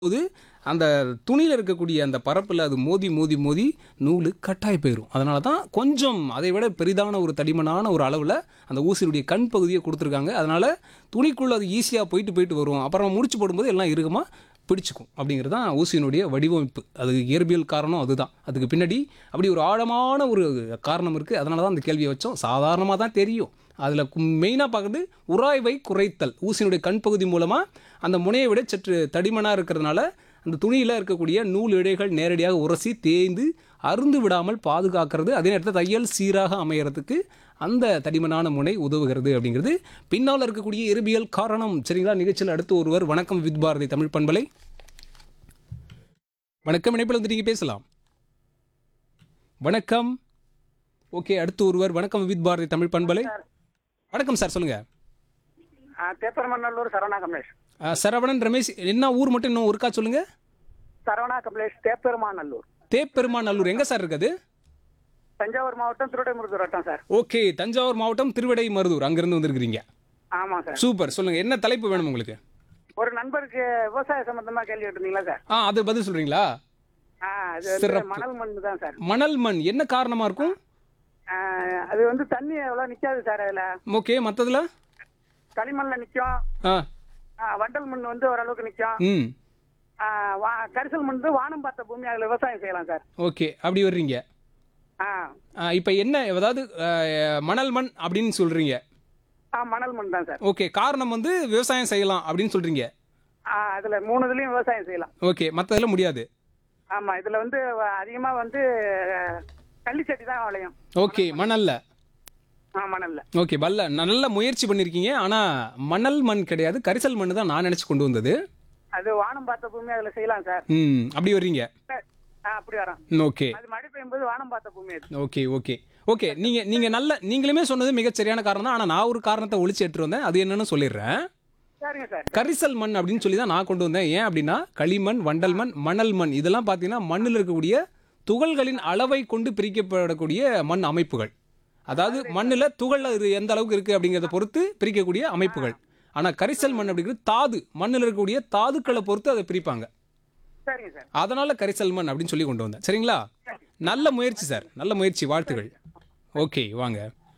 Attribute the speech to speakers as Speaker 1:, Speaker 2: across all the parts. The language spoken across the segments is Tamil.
Speaker 1: போது அந்த துணியில் இருக்கக்கூடிய அந்த பரப்பில் அது மோதி மோதி மோதி நூல் கட்டாய் போயிடும் அதனால தான் கொஞ்சம் அதை விட பெரிதான ஒரு தடிமனான ஒரு அளவில் அந்த ஊசியினுடைய கண் பகுதியை கொடுத்துருக்காங்க அதனால் துணிக்குள்ளே அது ஈஸியாக போயிட்டு போயிட்டு வரும் அப்புறம் முடிச்சு போடும்போது எல்லாம் இறுக்கமாக பிடிச்சிக்கும் அப்படிங்கிறது தான் ஊசியினுடைய வடிவமைப்பு அது இயற்பியல் காரணம் அதுதான் அதுக்கு பின்னாடி அப்படி ஒரு ஆழமான ஒரு காரணம் இருக்குது அதனால தான் அந்த கேள்வியை வச்சோம் சாதாரணமாக தான் தெரியும் அதில் மெயினாக பார்க்குறது உராய்வை குறைத்தல் ஊசியினுடைய கண் பகுதி மூலமாக அந்த முனையை விட சற்று தடிமனாக இருக்கிறதுனால அந்த துணியில் இருக்கக்கூடிய நூல் இழைகள் நேரடியாக உரசி தேய்ந்து அருந்து விடாமல் பாதுகாக்கிறது அதே நேரத்தில் தையல் சீராக அமையறதுக்கு அந்த தடிமனான முனை உதவுகிறது அப்படிங்கிறது பின்னால் இருக்கக்கூடிய இயற்பியல் காரணம் சரிங்களா நிகழ்ச்சியில் அடுத்து ஒருவர் வணக்கம் வித் பாரதி தமிழ் பண்பலை வணக்கம் இணைப்பில் வந்து நீங்கள் பேசலாம் வணக்கம் ஓகே அடுத்து ஒருவர் வணக்கம் வித் பாரதி தமிழ் பண்பலை வணக்கம் சார் சொல்லுங்க
Speaker 2: ஆ, தேப்பரமநல்லூர் சரவணா கமலேஷ்
Speaker 1: ஆ, சரவணன் ரமேஷ் என்ன ஊர் மட்டும் இன்னும் ஒருக்கா சொல்லுங்க
Speaker 2: சரவணா கமலேஷ் தேப்பெருமாநல்லூர்
Speaker 1: தேப்பெருமாநல்லூர் எங்க சார் இருக்குது
Speaker 2: தஞ்சாவூர் மாவட்டம் திருடைமுருதூர் வட்டம் சார்
Speaker 1: ஓகே தஞ்சாவூர் மாவட்டம் திருவிடை மருதூர் அங்கிருந்து வந்திருக்கிறீங்க
Speaker 2: ஆமாம் சார்
Speaker 1: சூப்பர் சொல்லுங்க என்ன தலைப்பு வேணும் உங்களுக்கு
Speaker 2: ஒரு நண்பருக்கு விவசாய சம்பந்தமா கேள்வி கேட்டிருந்தீங்களா சார்
Speaker 1: ஆ அது பதில் சொல்றீங்களா
Speaker 2: ஆ அது வந்து
Speaker 1: சிறப்பு.
Speaker 2: மணல் மண் தான் சார்
Speaker 1: மணல் மண் என்ன காரணமா இருக்கும்
Speaker 2: ஆ, அது வந்து தண்ணி எவ்வளோ நிற்காது சார் அதில்
Speaker 1: ஓகே மற்றதுல
Speaker 2: களிமண்ணில் நிற்கும்
Speaker 1: ஆ
Speaker 2: வண்டல் மண் வந்து ஓரளவுக்கு நிற்கும்
Speaker 1: ம்
Speaker 2: கரிசல் மண் வந்து வானம் பார்த்த பூமி அதில் விவசாயம் செய்யலாம் சார்
Speaker 1: ஓகே அப்படி வர்றீங்க
Speaker 2: ஆ
Speaker 1: இப்போ என்ன அதாவது ஆ, மணல் மண் அப்படின்னு சொல்றீங்க
Speaker 2: ஆ மணல் மண் தான் சார்
Speaker 1: ஓகே காரணம் வந்து விவசாயம் செய்யலாம் அப்படின்னு சொல்றீங்க
Speaker 2: ஆ அதில் மூணு இதுலேயும் விவசாயம் செய்யலாம்
Speaker 1: ஓகே மற்றதுல முடியாது
Speaker 2: ஆமாம் இதில் வந்து அதிகமாக வந்து கள்ளிச்சட்டி தான் விளையும்
Speaker 1: ஓகே மணல்ல
Speaker 2: ஆ மணலில்
Speaker 1: ஓகே பல்ல நல்ல முயற்சி பண்ணியிருக்கீங்க ஆனால் மணல் மண் கிடையாது கரிசல் மண் தான் நான் நினச்சி கொண்டு வந்தது
Speaker 2: அது வானம் பார்த்த பூமி அதில் செய்யலாம் சார்
Speaker 1: ம் அப்படி வர்றீங்க
Speaker 2: ஆ அப்படி வரோம்
Speaker 1: ம், ஓகே
Speaker 2: அது மழை பெய்யும்போது வானம் பார்த்த பூமி அது
Speaker 1: ஓகே ஓகே ஓகே நீங்கள் நீங்கள் நல்ல நீங்களுமே சொன்னது மிகச் சரியான காரணம் தான் ஆனால் நான் ஒரு காரணத்தை ஒழிச்சு எடுத்துட்டு வந்தேன் அது என்னன்னு சொல்லிடுறேன்
Speaker 2: சரிங்க சார்
Speaker 1: கரிசல் மண் அப்படின்னு சொல்லி தான் நான் கொண்டு வந்தேன் ஏன் அப்படின்னா களிமண் வண்டல் மண் மணல் மண் இதெல்லாம் பார்த்தீங்கன்னா மண்ணில் இருக்கக்கூடிய துகள்களின் அளவை கொண்டு பிரிக்கப்படக்கூடிய மண் அமைப்புகள் அதாவது மண்ணில் துகள் அது எந்த அளவுக்கு இருக்குது அப்படிங்கிறத பொறுத்து பிரிக்கக்கூடிய அமைப்புகள் ஆனால் கரிசல் மண் அப்படிங்கிறது தாது மண்ணில் இருக்கக்கூடிய தாதுக்களை பொறுத்து அதை பிரிப்பாங்க
Speaker 2: சரிங்க சார்
Speaker 1: அதனால கரிசல் மண் அப்படின்னு சொல்லி கொண்டு வந்தேன் சரிங்களா நல்ல முயற்சி சார் நல்ல முயற்சி வாழ்த்துகள் ஓகே வாங்க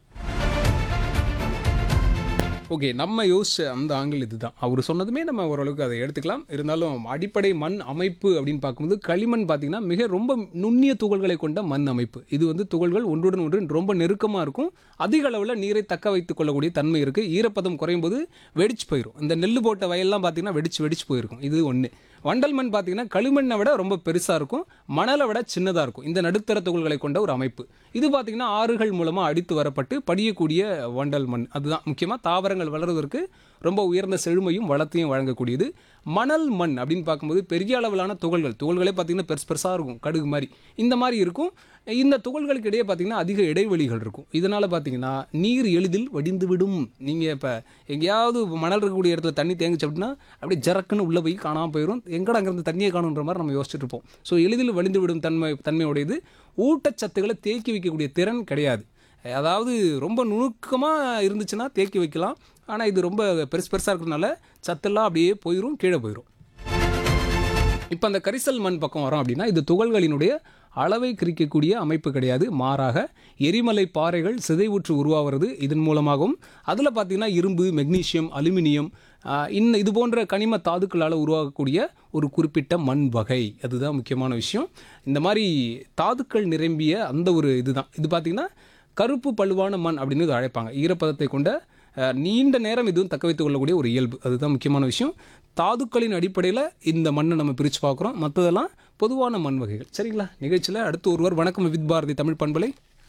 Speaker 1: ஓகே நம்ம யோசிச்ச அந்த ஆங்கிள் இதுதான் அவர் சொன்னதுமே நம்ம ஓரளவுக்கு அதை எடுத்துக்கலாம் இருந்தாலும் அடிப்படை மண் அமைப்பு அப்படின்னு பார்க்கும்போது களிமண் பார்த்தீங்கன்னா மிக ரொம்ப நுண்ணிய துகள்களை கொண்ட மண் அமைப்பு இது வந்து துகள்கள் ஒன்றுடன் ஒன்று ரொம்ப நெருக்கமாக இருக்கும் அதிக அளவில் நீரை தக்க வைத்துக் கொள்ளக்கூடிய தன்மை இருக்குது ஈரப்பதம் குறையும் போது வெடிச்சு போயிடும் இந்த நெல் போட்ட வயல்லாம் பார்த்தீங்கன்னா வெடிச்சு வெடிச்சு போயிருக்கும் இது ஒன்று வண்டல் மண் பார்த்தீங்கன்னா களிமண்ணை விட ரொம்ப பெருசாக இருக்கும் மணலை விட சின்னதாக இருக்கும் இந்த நடுத்தர துகள்களை கொண்ட ஒரு அமைப்பு இது பார்த்தீங்கன்னா ஆறுகள் மூலமாக அடித்து வரப்பட்டு படியக்கூடிய வண்டல் மண் அதுதான் முக்கியமாக தாவரங்கள் வளர்வதற்கு ரொம்ப உயர்ந்த செழுமையும் வளத்தையும் வழங்கக்கூடியது மணல் மண் அப்படின்னு பார்க்கும்போது பெரிய அளவிலான துகள்கள் துகள்களே பார்த்தீங்கன்னா பெருசு பெருசாக இருக்கும் கடுகு மாதிரி இந்த மாதிரி இருக்கும் இந்த துகள்களுக்கு இடையே பார்த்தீங்கன்னா அதிக இடைவெளிகள் இருக்கும் இதனால் பார்த்தீங்கன்னா நீர் எளிதில் வடிந்து விடும் நீங்கள் இப்போ எங்கேயாவது மணல் இருக்கக்கூடிய இடத்துல தண்ணி தேங்கிச்சு அப்படின்னா அப்படியே ஜரக்குன்னு உள்ளே போய் காணாமல் போயிடும் எங்கடா அங்கேருந்து தண்ணியை காணுன்ற மாதிரி நம்ம யோசிச்சுட்டு இருப்போம் ஸோ எளிதில் வடிந்து விடும் தன்மை தன்மையுடையது ஊட்டச்சத்துக்களை தேக்கி வைக்கக்கூடிய திறன் கிடையாது அதாவது ரொம்ப நுணுக்கமாக இருந்துச்சுன்னா தேக்கி வைக்கலாம் ஆனால் இது ரொம்ப பெருசு பெருசாக இருக்கிறதுனால சத்தெல்லாம் அப்படியே போயிடும் கீழே போயிடும் இப்போ அந்த கரிசல் மண் பக்கம் வரோம் அப்படின்னா இது துகள்களினுடைய அளவை குறிக்கக்கூடிய அமைப்பு கிடையாது மாறாக எரிமலை பாறைகள் சிதைவுற்று உருவாகிறது இதன் மூலமாகவும் அதில் பார்த்தீங்கன்னா இரும்பு மெக்னீசியம் அலுமினியம் ஆஹ், இன்ன இது போன்ற கனிம தாதுக்களால் உருவாகக்கூடிய ஒரு குறிப்பிட்ட மண் வகை அதுதான் முக்கியமான விஷயம் இந்த மாதிரி தாதுக்கள் நிரம்பிய அந்த ஒரு இதுதான் இது பார்த்தீங்கன்னா கருப்பு பழுவான மண் அப்படின்னு இது அழைப்பாங்க ஈரப்பதத்தை கொண்ட அஹ், நீண்ட நேரம் இதுவும் தக்க வைத்துக் கொள்ளக்கூடிய ஒரு இயல்பு அதுதான் முக்கியமான விஷயம் தாதுக்களின் அடிப்படையில் இந்த மண்ணை நம்ம பிரித்து பார்க்குறோம் மற்றதெல்லாம் பொதுவான மண் வகைகள் சரிங்களா நிகழ்ச்சியில் அடுத்து ஒருவர் வணக்கம் வித் பாரதி தமிழ் பண்பலை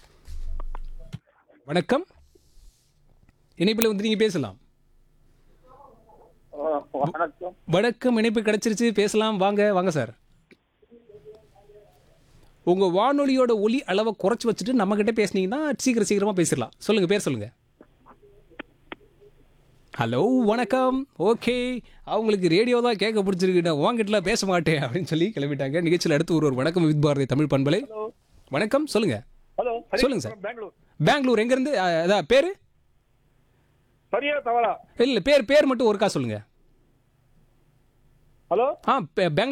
Speaker 1: வணக்கம் இணைப்பில் வந்து நீங்கள் பேசலாம்
Speaker 2: வணக்கம்
Speaker 1: வணக்கம் இணைப்பு கிடைச்சிருச்சு பேசலாம் வாங்க வாங்க சார் உங்கள் வானொலியோட ஒலி அளவை குறைச்சி வச்சுட்டு நம்மக்கிட்ட பேசுனீங்கன்னா சீக்கிரம் சீக்கிரமாக பேசிடலாம் சொல்லுங்கள் பேர் சொல்லுங்கள் ஹலோ வணக்கம் ஓகே அவங்களுக்கு ரேடியோ தான் கேட்க பிடிச்சிருக்குடா உங்ககிட்டலாம் பேச மாட்டேன் அப்படின்னு சொல்லி கிளம்பிட்டாங்க நிகழ்ச்சியில் அடுத்து ஒரு ஒரு வணக்கம் வித் பாரதி தமிழ் பண்பலை வணக்கம் சொல்லுங்க
Speaker 3: ஹலோ
Speaker 1: சொல்லுங்க சார்.
Speaker 3: பெங்களூர்
Speaker 1: பெங்களூர் எங்கேருந்து அதான் பேர்
Speaker 3: சரியா தவறா
Speaker 1: இல்லை பேர் பேர் மட்டும் ஒருக்கா சொல்லுங்க
Speaker 3: ஹலோ
Speaker 1: ஆ பெ- பெங்களூர்